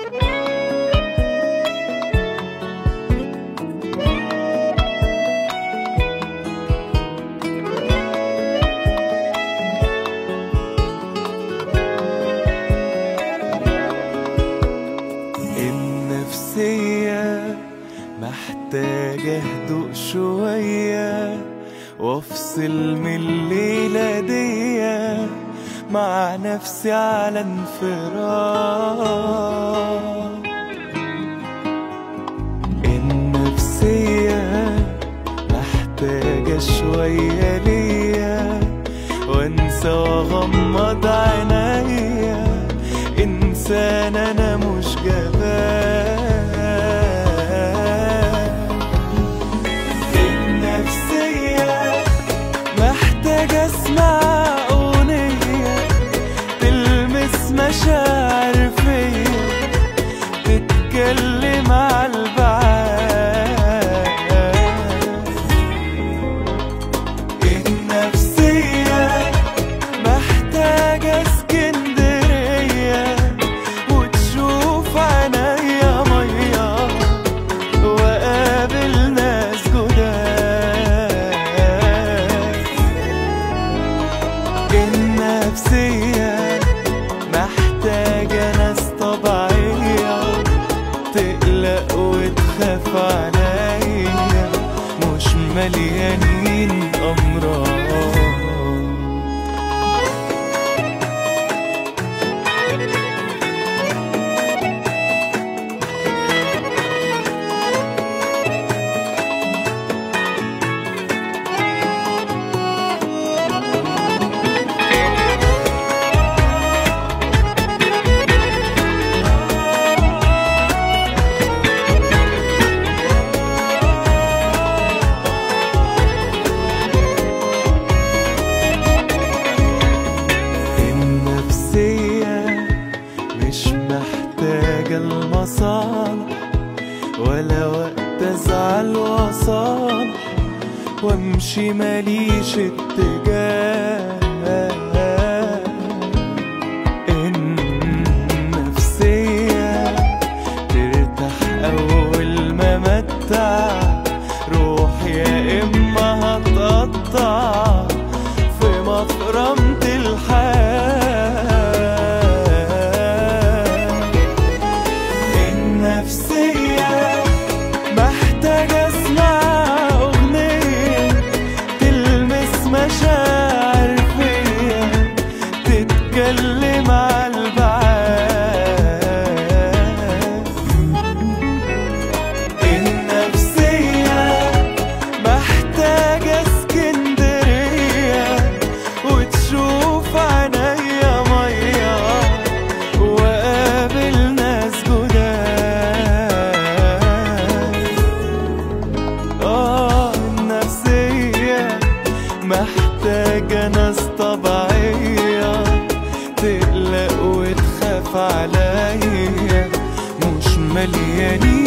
النفسية محتاجة هدوء شوية وافصل من الليلة دي مع نفسي على انفراد النفسية محتاجة شوية ليا وانسى واغمض عينيا انسان انا مش جبان النفسية محتاجة اسمع اغنية تلمس مشاعر فيا تتكلم على البعاد النفسية محتاجة اسكندرية وتشوف عينيا مية وقابل ناس جداد النفسية محتاجة ناس طبيعية تقلق وتخاف عليا مش مليانين أمراض النفسية مش محتاجة المصالح ولا وقت ازعل واصالح وامشي ماليش اتجاه النفسية ترتاح أول ما متع روح يا إما هتقطع في مفرمة الحياة النفسية محتاجة اسمع أغنية تلمس مشاعر فيا تتكلم على البعاد النفسية محتاجة اسكندرية وتشوف عينيا مية وقابل ناس جداد اه النفسية محتاجة ناس طبيعية تقلق وتخاف عليا مش مليانين